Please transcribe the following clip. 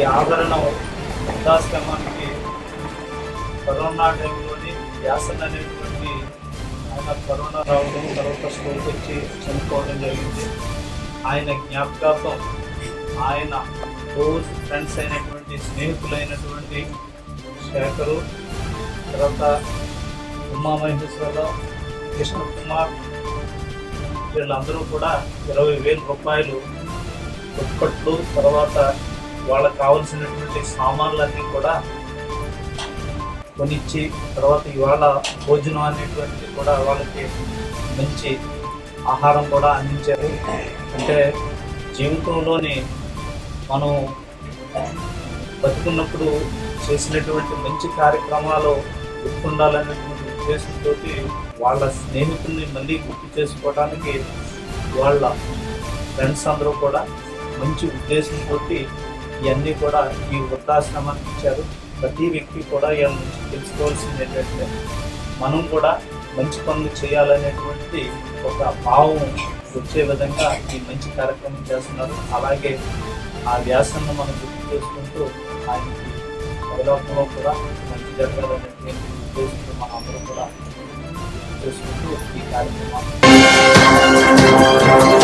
ఆదరణ వృద్ధాశ్రమానికి కరోనా టైంలోని వ్యాసన్ అనేటువంటి ఆయన కరోనా రావడం తర్వాత స్కూల్కి వచ్చి చనిపోవడం జరిగింది ఆయన జ్ఞాపకార్థం ఆయన రోజు ఫ్రెండ్స్ అయినటువంటి స్నేహితులైనటువంటి శేఖరు తర్వాత ఉమామహేశ్వరరావు కృష్ణ కుమార్ వీళ్ళందరూ కూడా ఇరవై వేల రూపాయలు దుప్పట్లు తర్వాత వాళ్ళకి కావలసినటువంటి సామాన్లన్నీ కూడా కొనిచ్చి తర్వాత ఇవాళ భోజనం అనేటువంటిది కూడా వాళ్ళకి మంచి ఆహారం కూడా అందించారు అంటే జీవితంలోని మనం బతుకున్నప్పుడు చేసినటువంటి మంచి కార్యక్రమాలు గుర్తుండాలనేటువంటి ఉద్దేశంతో వాళ్ళ స్నేహితుల్ని మళ్ళీ గుర్తు చేసుకోవడానికి వాళ్ళ ఫ్రెండ్స్ అందరూ కూడా మంచి ఉద్దేశంతో ఇవన్నీ కూడా ఈ వృద్ధాశ్రమానికి ఇచ్చారు ప్రతి వ్యక్తి కూడా వీళ్ళ నుంచి తెలుసుకోవాల్సింది ఏంటంటే మనం కూడా మంచి పనులు చేయాలనేటువంటి ఒక భావం వచ్చే విధంగా ఈ మంచి కార్యక్రమం చేస్తున్నారు అలాగే ఆ వ్యాసాన్ని మనం గుర్తు చేసుకుంటూ ఆయనకి పరలోకంలో కూడా మంచి జరగాలనేటువంటి ఉద్దేశంతో మనం అందరం కూడా గుర్తు చేసుకుంటూ ఈ కార్యక్రమాన్ని